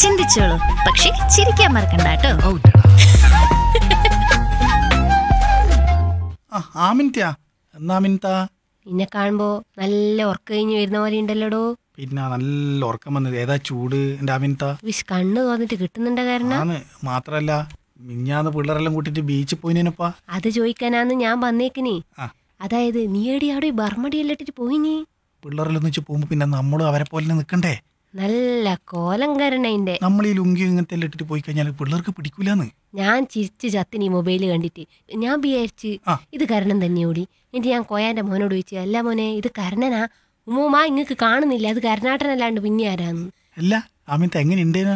ചിന്തിച്ചോളൂ പക്ഷെ ചിരിക്കാൻ മറക്കണ്ട കേട്ടോ ഔട്ടടാ. ആ ആമിൻത്യാ എന്നാ മിൻതാ നിന്നെ കാണുമ്പോ നല്ല ഉറക്ക കഴിഞ്ഞ് വരുന്ന പോലെ ഉണ്ടല്ലോടോ പിന്നെ നല്ല ഉറക്കം വന്നത് ഏതാ ചൂട് എൻ്റെ ആമിൻത വിഷ് കണ്ണ് തോന്നിട്ട് കിട്ടുന്നുണ്ട കാരണം ആന്ന് മാത്രല്ല മിഞ്ഞാന്ന് പിള്ളേരെല്ലാം കൂട്ടിട്ട് ബീച്ചിൽ പോയിനപ്പാ അത് ചോദിക്കാനാന്ന് ഞാൻ വന്നേക്കിനി ആ അതായത് നീ എടിയാടോ ഈ ബർമടിയെല്ലാം ഇട്ടിട്ട് പോയിനി പിള്ളേരെല്ലാം വെച്ച് പോകുമ്പോൾ പിന്നെ നമ്മളും അവരെ പോലെ നിൽക്കണ്ടേ നല്ല കോലം കരണതിന്റെ നമ്മൾ ഈ ലുങ്കി ഇങ്ങനത്തെ എല്ലാം ഇട്ടിട്ട് പോയി കഴിഞ്ഞാൽ പിള്ളേർക്ക് പിടിക്കൂലെന്ന് ഞാൻ ചിരിച്ച് ചത്തിന് ഈ മൊബൈൽ കണ്ടിട്ട് ഞാൻ വിചാരിച്ച് ആ. ഇത് കരണം തന്നെയോടി എന്നിട്ട് ഞാൻ കോയാന്റെ മോനോട് ചോദിച്ചു അല്ല മോനെ ഇത് കരണനാ ഉമ്മുമാ ഇങ്ങക്ക് കാണുന്നില്ല അത് കരുണാട്ടനല്ലാണ്ട് പിന്നെ ആരാന്ന് അല്ല ആമിൻത എങ്ങനെ ഉണ്ടേനാ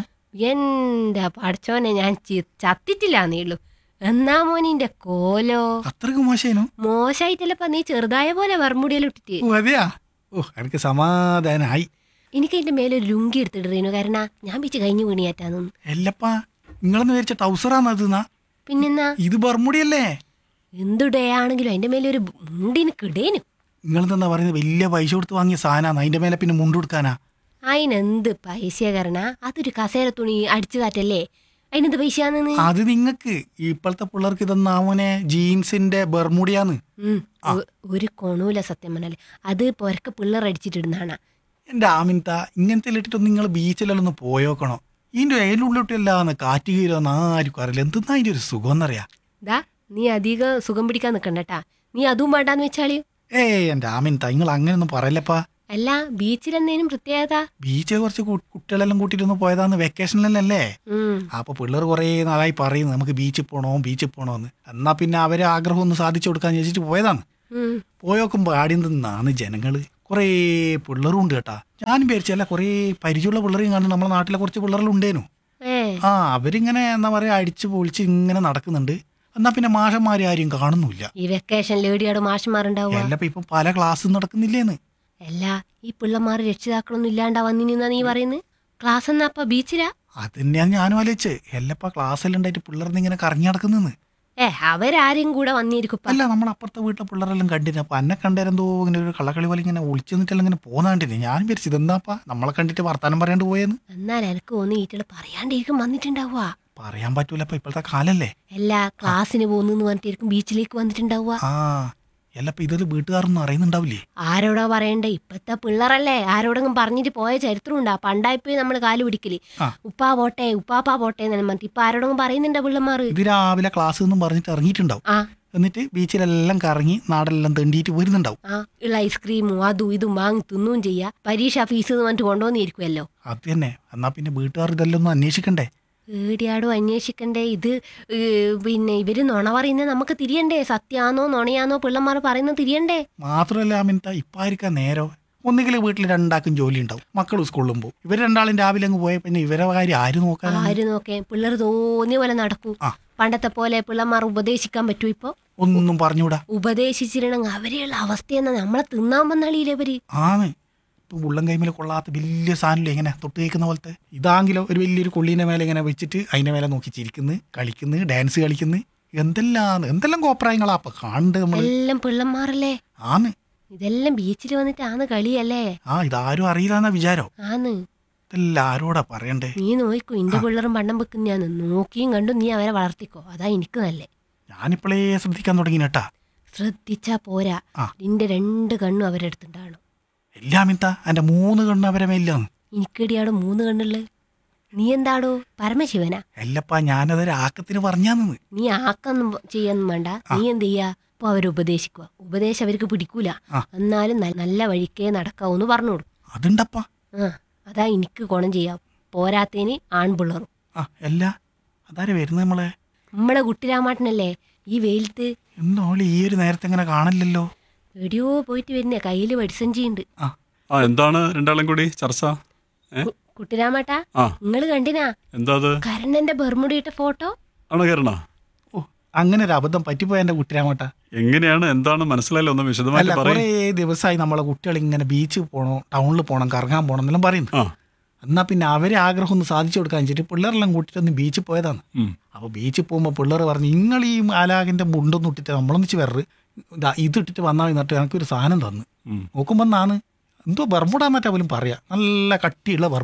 എന്റെ പഠിച്ചോനെ ഞാൻ ചി- ചത്തിട്ടില്ലാന്നേ ഉള്ളൂ എന്നാ മോനിന്റെ കോലോ അത്രക്ക് മോശേനു മോശമായിട്ടല്ലപ്പ നീ ചെറുതായ പോലെ വർമുടിയെല്ലാം ഇട്ടിട്ട് ഓ അതെയാ ഓ എനിക്ക് സമാധാനായി എനിക്ക് അതിന്റെ മേലെ ഒരു ലുങ്കി എടുത്തിട്ടിരുന്നു കാരണം ഞാൻ പിച്ച് കഴിഞ്ഞു വീണിയാറ്റാന്നു എല്ലപ്പാ നിങ്ങളെന്ന് വിചാരിച്ച ടൗസറാന്ന് അത് എന്നാ പിന്നെന്നാ ഇത് ബർമുടിയല്ലേ എന്തുടേ ആണെങ്കിലും അതിന്റെ മേലെ ഒരു മുണ്ടിന് കിടേനു നിങ്ങളെന്താ പറയുന്നത് വലിയ പൈസ കൊടുത്ത് വാങ്ങിയ സാധനമാണ് അതിന്റെ മേലെ പിന്നെ മുണ്ട് കൊടുക്കാനാ അതിനെന്ത് പൈസ കരണ അതൊരു കസേര തുണി അടിച്ചു കാറ്റല്ലേ അതിനെന്ത് പൈസയാന്ന് അത് നിങ്ങക്ക് ഇപ്പോഴത്തെ പിള്ളേർക്ക് ഇതെന്നാമോനെ ജീൻസിന്റെ ബർമുടിയാന്ന് ഉം, ഒ- ഒരു കൊണൂല സത്യം പറഞ്ഞാല് അത് പൊരക്ക് പിള്ളേർ അടിച്ചിട്ടിടുന്നാണ് എന്റെ ആമിൻത ഇങ്ങനത്തെ ഇട്ടിട്ടൊന്നും നിങ്ങൾ ബീച്ചിലെല്ലാം ഒന്ന് പോയോക്കണോ ഇതിന്റെ അതിനുള്ളിട്ടില്ലാന്ന് കാറ്റ് കീരോന്ന് ആർക്കും അറിയില്ല എന്തെന്നാ അതിന്റെ ഒരു സുഖം എന്നറിയാ ദാ നീ അധികം സുഖം പിടിക്കാൻ നിക്കണ്ടട്ടാ നീ അതും വേണ്ടാന്ന് വെച്ചാളി ഏയ് എന്റെ ആമിൻത നിങ്ങൾ അങ്ങനെയൊന്നും പറയല്ലപ്പാ അല്ല ബീച്ചിലെന്തേനും പ്രത്യേകത ബീച്ചിൽ കുറച്ച് കു- കുട്ടികളെല്ലാം കൂട്ടിയിട്ടൊന്ന് പോയതാന്ന് വെക്കേഷനിലല്ലേ ഉം അപ്പൊ പിള്ളേർ കുറേ നാളായി പറയുന്നു നമുക്ക് ബീച്ചിൽ പോണോ ബീച്ചിൽ പോണോന്ന് എന്നാ പിന്നെ അവരെ ആഗ്രഹം ഒന്ന് സാധിച്ചു കൊടുക്കാന്ന് ചോദിച്ചിട്ട് പോയതാണ് ഉം പോയോക്കുമ്പോ ആടി നിന്നാണ് ജനങ്ങള് കുറേ പിള്ളേരും ഉണ്ട് കേട്ടാ ഞാൻ വിചാരിച്ചല്ല കുറേ പരിചയമുള്ള പിള്ളേരെയും കാണുന്നു നമ്മളെ നാട്ടിലെ കുറച്ച് പിള്ളേരെല്ലാം ഉണ്ടേനു ഏ ആ അവരിങ്ങനെ എന്താ പറയാ അടിച്ച് പൊളിച്ച് ഇങ്ങനെ നടക്കുന്നുണ്ട് എന്നാ പിന്നെ മാഷന്മാരെ ആരും കാണുന്നില്ല ഈ വെക്കേഷൻ ലേഡിയോട് മാഷന്മാരുണ്ടാവുക എല്ലപ്പോ ഇപ്പൊ പല ക്ലാസ്സും നടക്കുന്നില്ലേന്ന് അല്ല ഈ പിള്ളമാര് രക്ഷിതാക്കളൊന്നും ഇല്ലാണ്ടാ വന്നിനാ നീ പറയുന്നത് ക്ലാസ് എന്നാ അപ്പ ബീച്ചിലാ അത് തന്നെയാണ് ഞാനും ആലോചിച്ച് എല്ലപ്പോ ക്ലാസ്സെല്ലാം ഉണ്ടായിട്ട് പിള്ളേർന്ന് ഇങ്ങനെ കറങ്ങി നടക്കുന്നെന്ന് ഏ അവരാരും കൂടെ വന്നിരിക്കും അല്ല നമ്മൾ അപ്പുറത്തെ വീട്ടിലെ പിള്ളേരെല്ലാം കണ്ടിന് അപ്പൊ എന്നെ കണ്ടേരെന്തോ ഇങ്ങനെ ഒരു കള്ളക്കളി പോലെ ഇങ്ങനെ ഒളിച്ചു നിന്നിട്ടെല്ലാം ഇങ്ങനെ പോന്നാണ്ടിന് ഞാൻ വിചാരിച്ചു ഇതെന്താപ്പാ നമ്മളെ കണ്ടിട്ട് വർത്താനം പറയാണ്ട് പോയെന്ന് എന്നാൽ എനക്ക് തോന്നി ഈറ്റള് പറയാണ്ടിരിക്കും വന്നിട്ടുണ്ടാവുക പറയാൻ പറ്റൂല ഇപ്പൊ ഇപ്പോഴത്തെ കാലല്ലേ എല്ലാ ക്ലാസ്സിന് പോകുന്നു പറഞ്ഞിട്ടിരിക്കും ബീച്ചിലേക്ക് വന്നിട്ടുണ്ടാവുക ആ എല്ലപ്പോ ഇതൊരു വീട്ടുകാരൊന്നും അറിയുന്നുണ്ടാവില്ലേ ആരോടാ പറയണ്ടേ ഇപ്പത്തെ പിള്ളേരല്ലേ ആരോടെങ്കിലും പറഞ്ഞിട്ട് പോയ ചരിത്രം ഉണ്ടാ പണ്ടായിപ്പോയി നമ്മൾ കാല് പിടിക്കല് ആ. ഉപ്പാ പോട്ടെ ഉപ്പാപ്പാ പോട്ടെ എന്നു പറഞ്ഞിട്ട് ഇപ്പൊ ആരോടെങ്കിലും പറയുന്നുണ്ടോ പിള്ളമാറ് ഇത് രാവിലെ ക്ലാസ് എന്നും പറഞ്ഞിട്ട് ഇറങ്ങിയിട്ടുണ്ടാവും ആ എന്നിട്ട് ബീച്ചിലെല്ലാം കറങ്ങി നാടെല്ലാം തെണ്ടിയിട്ട് വരുന്നുണ്ടാവും ആ ഉള്ള ഐസ്ക്രീമും അതും ഇതും വാങ്ങി തിന്നുകയും ചെയ്യാ പരീക്ഷ ഫീസ് എന്ന് പറഞ്ഞിട്ട് കൊണ്ടുവന്നിരിക്കുമല്ലോ അത് തന്നെ എന്നാ പിന്നെ വീട്ടുകാർ ഇതെല്ലാം ഒന്ന് അന്വേഷിക്കണ്ടേ ഏടിയാടോ അന്വേഷിക്കണ്ടേ ഇത് ഏ, പിന്നെ ഇവര് നുണ പറയുന്നത് നമുക്ക് തിരിയണ്ടേ സത്യാന്നോ നുണയാന്നോ പിള്ളമാർ പറയുന്നത് തിരിയണ്ടേ മാത്രമല്ല മിനിറ്റ ഇപ്പം ആയിരിക്കാം നേരോ ഒന്നുകിൽ വീട്ടിൽ രണ്ടാക്കും ജോലി ഉണ്ടാവും മക്കൾ സ്കൂളിലും പോകും ഇവർ രണ്ടാളും രാവിലെ അങ്ങ് പോയ പിന്നെ ഇവരെ കാര്യം ആര് നോക്കാനാണ് ആര് നോക്കേ പിള്ളേർ തോന്നിയ പോലെ നടക്കൂ ആ. പണ്ടത്തെ പോലെ പിള്ളമാർ ഉപദേശിക്കാൻ പറ്റൂ ഇപ്പൊ ഒന്നും പറഞ്ഞൂടാ ഉപദേശിച്ചിരുന്നെങ്കിൽ അവരെയുള്ള അവസ്ഥയെന്നാ നമ്മളെ തിന്നാൻ വന്നാളിയില്ലേ ഇവര് ആണ് ഇപ്പം ഉള്ളം കൈമിൽ കൊള്ളാത്ത വലിയ സാധനമില്ല ഇങ്ങനെ തൊട്ട് കേൾക്കുന്ന പോലത്തെ ഇതാങ്കിലോ ഒരു വലിയൊരു കൊള്ളീൻ്റെ മേലെ ഇങ്ങനെ വെച്ചിട്ട് അതിൻ്റെ മേലെ നോക്കി ചിരിക്കുന്നു കളിക്കുന്നു ഡാൻസ് കളിക്കുന്നു എന്തെല്ലാം എന്തെല്ലാം കോപ്രായങ്ങളാ അപ്പൊ കാണണ്ട് നമ്മൾ എല്ലാം പിള്ളമാരല്ലേ ആന്ന് ഇതെല്ലാം ബീച്ചിൽ വന്നിട്ട് ആന്ന് കളിയല്ലേ ആ ഇതാരും അറിയില്ലാന്നാ വിചാരോ ആന്ന് ഇതെല്ലാം ആരോടാ പറയണ്ടേ നീ നോക്കൂ ഇന്റെ പിള്ളേരും പണ്ടം വെക്കുന്നയാന്ന് നോക്കിയും കണ്ടും നീ അവരെ വളർത്തിക്കോ അതാ എനിക്ക് നല്ലേ ഞാനിപ്പോഴേ ശ്രദ്ധിക്കാൻ തുടങ്ങി കേട്ടാ ശ്രദ്ധിച്ചാ പോരാ ആ. നിന്റെ രണ്ട് കണ്ണും അവരെടുത്തുണ്ടാണ് എല്ലാം ഇത്താ എൻ്റെ മൂന്ന് കണ്ണ് അവരെ മേലാണ് എനിക്കടിയാടോ മൂന്ന് കണ്ണുള്ളു നീ എന്താടോ പരമശിവനാ എല്ലപ്പാ ഞാനതൊരു ആക്കത്തിന് പറഞ്ഞാന്ന് നീ ആക്കൊന്നും ചെയ്യാന്നും വേണ്ട നീ എന്ത് ചെയ്യാ അപ്പൊ അവരെ ഉപദേശിക്കുക ഉപദേശം അവർക്ക് പിടിക്കൂല ആ. എന്നാലും ന- നല്ല വഴിക്കേ നടക്കാവൂന്ന് പറഞ്ഞോളൂ അതുണ്ടപ്പാ ആ അതാ എനിക്ക് ഗുണം ചെയ്യാം പോരാത്തേന് ആൺപിള്ളറും ആ അല്ല അതാരെ വരുന്നത് നമ്മളെ നമ്മളെ കുട്ടിരാമാട്ടനല്ലേ ഈ വെയിലത്ത് എന്നോള് ഈ ഒരു നേരത്തെ ഇങ്ങനെ കാണില്ലല്ലോ എവിടെയോ പോയിട്ട് വരുന്നേ കയ്യില് വടിസഞ്ചിയുണ്ട് ആ ആ എന്താണ് രണ്ടാളും കൂടി ചർച്ച ഏ കു- കുട്ടിരാമാട്ടാ ആ നിങ്ങള് കണ്ടിനാ എന്താ അത് കരണന്റെ ബെർമുടിയിട്ട ഫോട്ടോ ആണോ കയറണ ഓ അങ്ങനെ ഒരു അബദ്ധം പറ്റിപ്പോയ എൻ്റെ കുട്ടിരാമട്ട എങ്ങനെയാണ് എന്താണ് മനസ്സിലായില്ല ഒന്ന് അല്ല വിശദമായിട്ട് കുറേ പറയും ദിവസമായി നമ്മളെ കുട്ടികൾ ഇങ്ങനെ ബീച്ചിൽ പോകണം ടൗണിൽ പോകണം കറങ്ങാൻ പോകണം എന്നെല്ലാം പറയുന്നു ആ എന്നാ പിന്നെ അവരെ ആഗ്രഹം ഒന്ന് സാധിച്ചു കൊടുക്കാൻ വെച്ചിട്ട് പിള്ളേരെല്ലാം കൂട്ടിയിട്ട് ഒന്ന് ബീച്ചിൽ പോയതാണ് ഉം. അപ്പോൾ ബീച്ചിൽ പോകുമ്പോൾ പിള്ളേർ പറഞ്ഞു നിങ്ങൾ ഈ ആലാകിൻ്റെ മുണ്ടൊന്നും ഇട്ടിട്ട് നമ്മളൊന്നിച്ച് വേറെ ഇതാ ഇതിട്ടിട്ട് വന്നാൽ എന്നിട്ട് എനിക്കൊരു സാധനം തന്നു ഉം. നോക്കുമ്പോൾ നാണ് എന്തോ ബർമുട എന്നിട്ട് പോലും പറയാം നല്ല കട്ടിയുള്ള ബർമുട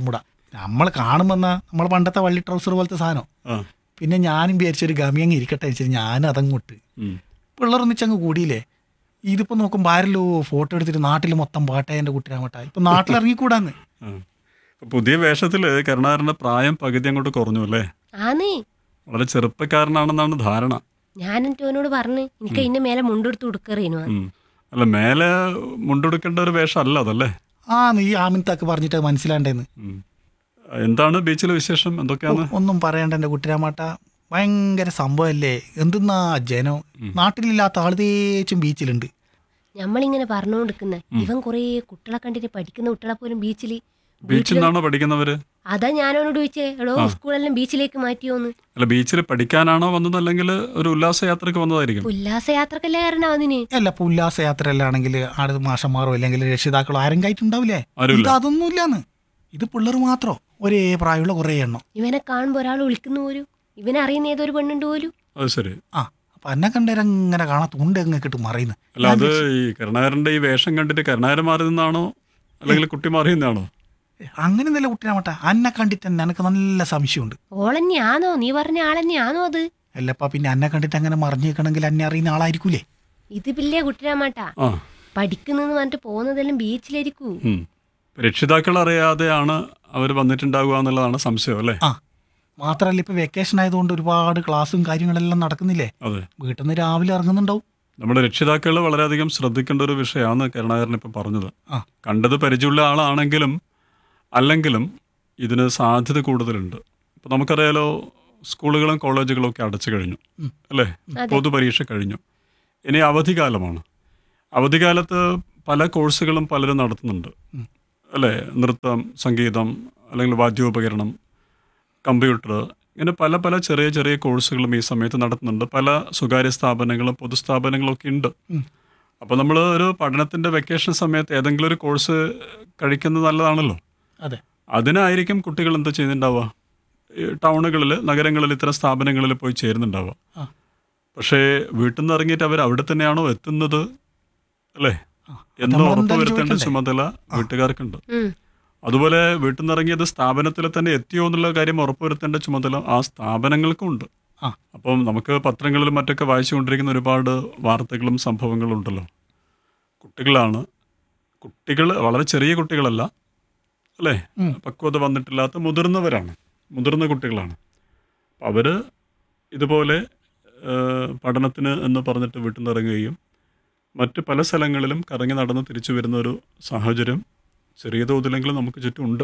നമ്മൾ കാണുമെന്ന നമ്മൾ പണ്ടത്തെ വള്ളി ട്രൗസർ പോലത്തെ സാധനം ആ പിന്നെ ഞാനും വിചാരിച്ചൊരു ഗമിയങ്ങ് ഇരിക്കട്ടെ വെച്ചിട്ട് ഞാൻ അതങ്ങോട്ട് ഉം. പിള്ളേർന്നിച്ചങ്ങ് കൂടിയില്ലേ ഇതിപ്പോൾ നോക്കുമ്പോൾ ആരല്ലോ ഫോട്ടോ എടുത്തിട്ട് നാട്ടിൽ മൊത്തം പാട്ടേ എൻ്റെ കുട്ടിരാമട്ട ഇപ്പം നാട്ടിലിറങ്ങിക്കൂടാന്ന് ആ. ഇപ്പൊ പുതിയ വേഷത്തിൽ കരുണാകരന്റെ പ്രായം പകുതി അങ്ങോട്ട് കുറഞ്ഞു അല്ലേ ആന്നേ വളരെ ചെറുപ്പക്കാരനാണെന്നാണ് ധാരണ ഞാൻ എൻ്റെ അവനോട് പറഞ്ഞു എനിക്ക് അതിന്റെ മേലെ മുണ്ടെടുത്ത് കൊടുക്കറേനു ഉം. അല്ല മേലെ മുണ്ടെടുക്കേണ്ട ഒരു വേഷം അല്ല അതല്ലേ ആ നീ ആമിനത്തൊക്കെ പറഞ്ഞിട്ട് അത് മനസ്സിലാണ്ടേന്ന് ഉം. എന്താണ് ബീച്ചിലെ വിശേഷം എന്തൊക്കെയാണ് ഒന്നും പറയണ്ട എൻ്റെ കുട്ടിരാമാട്ട ഭയങ്കര സംഭവമല്ലേ എന്തെന്നാ ജനം നാട്ടിലില്ലാത്ത ആൾ തേച്ചും ബീച്ചിലുണ്ട് നമ്മളിങ്ങനെ പറഞ്ഞുകൊണ്ടിരിക്കുന്ന ഇവൻ കുറേ കുട്ടികളെ കണ്ടിട്ട് പഠിക്കുന്ന കുട്ടികളെ പോലും ബീച്ചിൽ ബീച്ചിൽ നിന്നാണോ പഠിക്കുന്നവര് അതാ ഞാനവനോട് ചോദിച്ചേ എടോ സ്കൂളെല്ലാം ബീച്ചിലേക്ക് മാറ്റിയോന്ന് അല്ല ബീച്ചിൽ പഠിക്കാനാണോ വന്നത് അല്ലെങ്കിൽ ഒരു ഉല്ലാസയാത്രക്ക് വന്നതായിരിക്കും ഉല്ലാസയാത്രക്കല്ലേ കാരണം അതിന് അല്ല ഇപ്പോൾ ഉല്ലാസയാത്രയിലാണെങ്കിൽ ആട് മാഷന്മാരോ അല്ലെങ്കിൽ രക്ഷിതാക്കളോ ആരും കയറ്റുണ്ടാവില്ലേ ആരുമില്ല. ഇത് അതൊന്നും ഇല്ലാന്ന് ഇത് പിള്ളേർ മാത്രം ഒരേ പ്രായമുള്ള കുറേ എണ്ണം ഇവനെ കാണുമ്പോ ഒരാൾ വിളിക്കുന്ന പോലും ഇവനെ അറിയുന്ന ഏതൊരു പെണ്ണുണ്ട് പോലും അത് ശരി ആ അപ്പൊ എന്നെ കണ്ടേരങ്ങനെ കാണാൻ തുണ്ട് അങ്ങ് കിട്ട് മറിയുന്നു അല്ല അത് ഈ കരുണാകരന്റെ ഈ വേഷം കണ്ടിട്ട് കരുണാകരൻ മാറി നിന്നാണോ അല്ലെങ്കിൽ കുട്ടി മാറി നിന്നാണോ അങ്ങനെ നല്ല കുട്ടിരാമട്ട അന്നെ കണ്ടിട്ട് തന്നെ എനിക്ക് നല്ല സംശയമുണ്ട് ഓളന്നെയാണോ നീ പറഞ്ഞ ആളന്നെയാണോ അത് അല്ലപ്പാ പിന്നെ അന്നെ കണ്ടിട്ട് അങ്ങനെ മറിഞ്ഞു നിൽക്കണമെങ്കിൽ എന്നെ അറിയുന്ന ആളായിരിക്കൂലേ ഇത് പില്ലേ കുട്ടിരാമാട്ടാ ആ പഠിക്കുന്നെന്ന് പറഞ്ഞിട്ട് പോകുന്നതെല്ലാം ബീച്ചിലായിരിക്കൂ ഉം. രക്ഷിതാക്കൾ അറിയാതെയാണ് അവർ വന്നിട്ടുണ്ടാവുക എന്നുള്ളതാണ് സംശയം അല്ലേ ആ മാത്രമല്ല ഇപ്പൊ വെക്കേഷൻ ആയതുകൊണ്ട് ഒരുപാട് ക്ലാസ്സും കാര്യങ്ങളെല്ലാം നടക്കുന്നില്ലേ അതെ വീട്ടിൽ നിന്ന് രാവിലെ ഇറങ്ങുന്നുണ്ടാവും നമ്മുടെ രക്ഷിതാക്കൾ വളരെയധികം ശ്രദ്ധിക്കേണ്ട ഒരു വിഷയമാണ് കരുണാകരൻ ഇപ്പം പറഞ്ഞത് ആ. കണ്ടത് പരിചയമുള്ള ആളാണെങ്കിലും അല്ലെങ്കിലും ഇതിന് സാധ്യത കൂടുതലുണ്ട് ഇപ്പം നമുക്കറിയാലോ സ്കൂളുകളും കോളേജുകളും ഒക്കെ അടച്ചു കഴിഞ്ഞു അല്ലേ പൊതുപരീക്ഷ കഴിഞ്ഞു ഇനി അവധിക്കാലമാണ് അവധിക്കാലത്ത് പല കോഴ്സുകളും പലരും നടത്തുന്നുണ്ട് അല്ലേ നൃത്തം സംഗീതം അല്ലെങ്കിൽ വാദ്യോപകരണം കമ്പ്യൂട്ടർ ഇങ്ങനെ പല പല ചെറിയ ചെറിയ കോഴ്സുകളും ഈ സമയത്ത് നടത്തുന്നുണ്ട് പല സ്വകാര്യ സ്ഥാപനങ്ങളും പൊതുസ്ഥാപനങ്ങളും ഒക്കെ ഉണ്ട് അപ്പോൾ നമ്മൾ ഒരു പഠനത്തിൻ്റെ വെക്കേഷൻ സമയത്ത് ഏതെങ്കിലും ഒരു കോഴ്സ് കഴിക്കുന്നത് നല്ലതാണല്ലോ അതെ അതിനായിരിക്കും കുട്ടികൾ എന്താ ചെയ്യുന്നുണ്ടാവുക ഈ ടൗണുകളിൽ നഗരങ്ങളിൽ ഇത്തരം സ്ഥാപനങ്ങളിൽ പോയി ചേരുന്നുണ്ടാവുക ആ. പക്ഷേ വീട്ടിൽ നിന്ന് ഇറങ്ങിയിട്ട് അവർ അവിടെ തന്നെയാണോ എത്തുന്നത് അല്ലേ എന്ന് നമ്മളെന്തായാലും ഉറപ്പ് വരുത്തേണ്ട ചോദിക്കണ്ടേ? ചുമതല വീട്ടുകാർക്കുണ്ട് ഉം. അതുപോലെ വീട്ടിൽ നിന്ന് ഇറങ്ങിയത് സ്ഥാപനത്തിൽ തന്നെ എത്തിയോ എന്നുള്ള കാര്യം ഉറപ്പുവരുത്തേണ്ട ചുമതല ആ സ്ഥാപനങ്ങൾക്കും ഉണ്ട് ആ. അപ്പം നമുക്ക് പത്രങ്ങളിലും മറ്റൊക്കെ വായിച്ചുകൊണ്ടിരിക്കുന്ന ഒരുപാട് വാർത്തകളും സംഭവങ്ങളും ഉണ്ടല്ലോ കുട്ടികളാണ് കുട്ടികൾ വളരെ ചെറിയ കുട്ടികളല്ല അല്ലേ ഉം. പക്വത വന്നിട്ടില്ലാത്ത മുതിർന്നവരാണ് മുതിർന്ന കുട്ടികളാണ് അപ്പം അവർ ഇതുപോലെ ഏഹ്, പഠനത്തിന് എന്ന് പറഞ്ഞിട്ട് വീട്ടിൽ നിന്ന് ഇറങ്ങുകയും മറ്റ് പല സ്ഥലങ്ങളിലും കറങ്ങി നടന്ന് തിരിച്ചു വരുന്ന ഒരു സാഹചര്യം ചെറിയ തോതിലെങ്കിലും നമുക്ക് ചുറ്റും ഉണ്ട്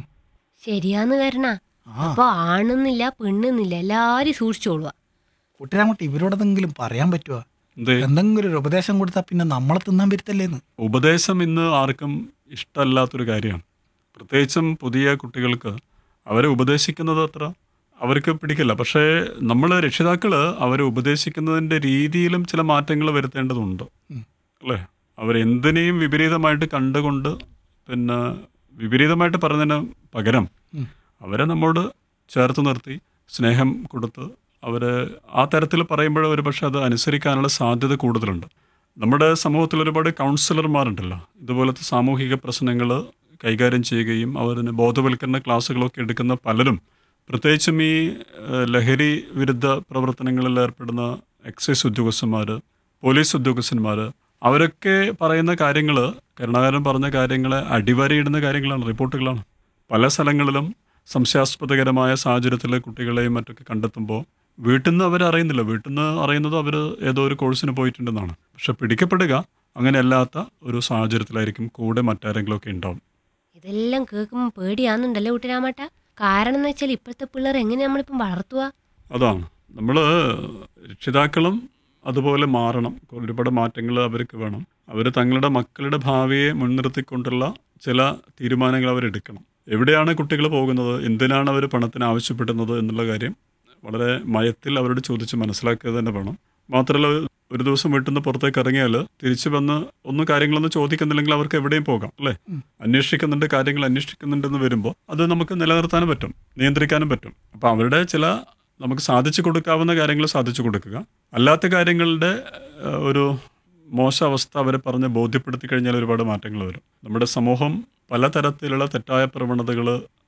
ശരിയാന്ന് കരണ ആ അപ്പൊ ആണെന്നില്ല പെണ്ണെന്നില്ല എല്ലാരും സൂക്ഷിച്ചോളുക കുട്ടിരാമട്ട ഇവരോടെന്തെങ്കിലും പറയാൻ പറ്റുമോ എന്തേ എന്തെങ്കിലും ഒരു ഉപദേശം കൊടുത്താൽ പിന്നെ നമ്മളെ തിന്നാൻ പറ്റല്ലേന്ന് ഉപദേശം ഇന്ന് ആർക്കും ഇഷ്ടമല്ലാത്തൊരു കാര്യമാണ് പ്രത്യേകിച്ചും പുതിയ കുട്ടികൾക്ക് അവരെ ഉപദേശിക്കുന്നത് അത്ര അവർക്ക് പിടിക്കില്ല പക്ഷേ നമ്മൾ രക്ഷിതാക്കൾ അവരെ ഉപദേശിക്കുന്നതിൻ്റെ രീതിയിലും ചില മാറ്റങ്ങൾ വരുത്തേണ്ടതുണ്ട് ഉം. അല്ലേ അവരെന്തിനേയും വിപരീതമായിട്ട് കണ്ടുകൊണ്ട് പിന്നെ വിപരീതമായിട്ട് പറഞ്ഞതിന് പകരം ഉം. അവരെ നമ്മോട് ചേർത്ത് നിർത്തി സ്നേഹം കൊടുത്ത് അവരെ ആ തരത്തിൽ പറയുമ്പോൾ ഒരു പക്ഷേ അത് അനുസരിക്കാനുള്ള സാധ്യത കൂടുതലുണ്ട് നമ്മുടെ സമൂഹത്തിൽ ഒരുപാട് കൗൺസിലർമാരുണ്ടല്ലോ ഇതുപോലത്തെ സാമൂഹിക പ്രശ്നങ്ങൾ കൈകാര്യം ചെയ്യുകയും അവരിന് ബോധവൽക്കരണ ക്ലാസ്സുകളൊക്കെ എടുക്കുന്ന പലരും പ്രത്യേകിച്ചും ഈ ഏഹ്, ലഹരി വിരുദ്ധ പ്രവർത്തനങ്ങളിൽ ഏർപ്പെടുന്ന എക്സൈസ് ഉദ്യോഗസ്ഥന്മാർ പോലീസ് ഉദ്യോഗസ്ഥന്മാർ അവരൊക്കെ പറയുന്ന കാര്യങ്ങൾ കരുണാകരൻ പറഞ്ഞ കാര്യങ്ങളെ അടിവരയിടുന്ന കാര്യങ്ങളാണ് റിപ്പോർട്ടുകളാണ് പല സ്ഥലങ്ങളിലും സംശയാസ്പദകരമായ സാഹചര്യത്തിൽ കുട്ടികളെയും മറ്റൊക്കെ കണ്ടെത്തുമ്പോൾ വീട്ടിൽ നിന്ന് അവർ അറിയുന്നില്ല വീട്ടിൽ നിന്ന് അറിയുന്നത് അവർ ഏതോ ഒരു കോഴ്സിന് പോയിട്ടുണ്ടെന്നാണ് പക്ഷെ പിടിക്കപ്പെടുക അങ്ങനെയല്ലാത്ത ഒരു സാഹചര്യത്തിലായിരിക്കും കൂടെ മറ്റാരെങ്കിലും ഒക്കെ ഉണ്ടാവും ഇതെല്ലാം കേൾക്കുമ്പോൾ പേടിയാന്നുണ്ടല്ലോ കുട്ടിരാമാട്ട കാരണം എന്ന് വെച്ചാൽ ഇപ്പോഴത്തെ പിള്ളേർ എങ്ങനെ നമ്മളിപ്പം വളർത്തുക അതാണ് നമ്മൾ രക്ഷിതാക്കളും അതുപോലെ മാറണം ഒരുപാട് മാറ്റങ്ങൾ അവർക്ക് വേണം അവർ തങ്ങളുടെ മക്കളുടെ ഭാവിയെ മുൻനിർത്തിക്കൊണ്ടുള്ള ചില തീരുമാനങ്ങൾ അവരെടുക്കണം എവിടെയാണ് കുട്ടികൾ പോകുന്നത് എന്തിനാണ് അവർ പണത്തിന് ആവശ്യപ്പെടുന്നത് എന്നുള്ള കാര്യം വളരെ മയത്തിൽ അവരോട് ചോദിച്ച് മനസ്സിലാക്കുക തന്നെ വേണം മാത്രമല്ല ഒരു ദിവസം വീട്ടിൽ നിന്ന് പുറത്തേക്ക് ഇറങ്ങിയാൽ തിരിച്ചു വന്ന് ഒന്നും കാര്യങ്ങളൊന്നും ചോദിക്കുന്നില്ലെങ്കിൽ അവർക്ക് എവിടെയും പോകാം അല്ലേ അന്വേഷിക്കുന്നുണ്ട് കാര്യങ്ങൾ അന്വേഷിക്കുന്നുണ്ടെന്ന് വരുമ്പോൾ അത് നമുക്ക് നിലനിർത്താനും പറ്റും നിയന്ത്രിക്കാനും പറ്റും അപ്പോൾ അവരുടെ ചില നമുക്ക് സാധിച്ചു കൊടുക്കാവുന്ന കാര്യങ്ങൾ സാധിച്ചു കൊടുക്കുക അല്ലാത്ത കാര്യങ്ങളുടെ ഏഹ്, ഒരു മോശം അവസ്ഥ അവരെ പറഞ്ഞ് ബോധ്യപ്പെടുത്തി കഴിഞ്ഞാൽ ഒരുപാട് മാറ്റങ്ങൾ വരും നമ്മുടെ സമൂഹം പലതരത്തിലുള്ള തെറ്റായ പ്രവണതകൾ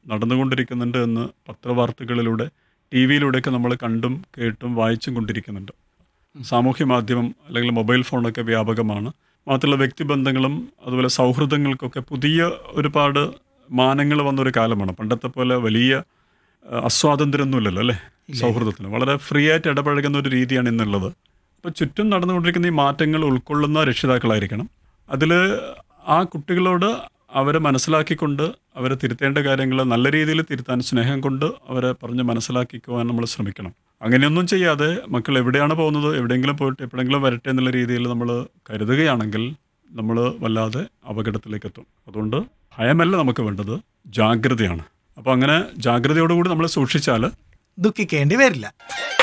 നടന്നുകൊണ്ടിരിക്കുന്നുണ്ട് എന്ന് പത്രവാർത്തകളിലൂടെ ടി വിയിലൂടെയൊക്കെ നമ്മൾ കണ്ടും കേട്ടും വായിച്ചും കൊണ്ടിരിക്കുന്നുണ്ട് സാമൂഹ്യ മാധ്യമം അല്ലെങ്കിൽ മൊബൈൽ ഫോണൊക്കെ വ്യാപകമാണ് മാത്രമല്ല വ്യക്തിബന്ധങ്ങളും അതുപോലെ സൗഹൃദങ്ങൾക്കൊക്കെ പുതിയ ഒരുപാട് മാനങ്ങൾ വന്നൊരു കാലമാണ് പണ്ടത്തെ പോലെ വലിയ ആ, അസ്വാതന്ത്ര്യമൊന്നുമില്ലല്ലോ അല്ലേ സൗഹൃദത്തിന് വളരെ ഫ്രീ ആയിട്ട് ഇടപഴകുന്ന ഒരു രീതിയാണ് ഇന്നുള്ളത് അപ്പോൾ ചുറ്റും നടന്നുകൊണ്ടിരിക്കുന്ന ഈ മാറ്റങ്ങൾ ഉൾക്കൊള്ളുന്ന രക്ഷിതാക്കളായിരിക്കണം അതിൽ ആ കുട്ടികളോട് അവരെ മനസ്സിലാക്കിക്കൊണ്ട് അവരെ തിരുത്തേണ്ട കാര്യങ്ങൾ നല്ല രീതിയിൽ തിരുത്താൻ സ്നേഹം കൊണ്ട് അവരെ പറഞ്ഞ് മനസ്സിലാക്കിക്കുവാൻ നമ്മൾ ശ്രമിക്കണം അങ്ങനെയൊന്നും ചെയ്യാതെ മക്കൾ എവിടെയാണ് പോകുന്നത് എവിടെയെങ്കിലും പോയിട്ട് എപ്പോഴെങ്കിലും വരട്ടെ എന്നുള്ള രീതിയിൽ നമ്മൾ കരുതുകയാണെങ്കിൽ നമ്മൾ വല്ലാതെ അപകടത്തിലേക്ക് എത്തും അതുകൊണ്ട് ഭയമല്ല നമുക്ക് വേണ്ടത് ജാഗ്രതയാണ് അപ്പോൾ അങ്ങനെ ജാഗ്രതയോടുകൂടി നമ്മൾ സൂക്ഷിച്ചാൽ ദുഃഖിക്കേണ്ടി വരില്ല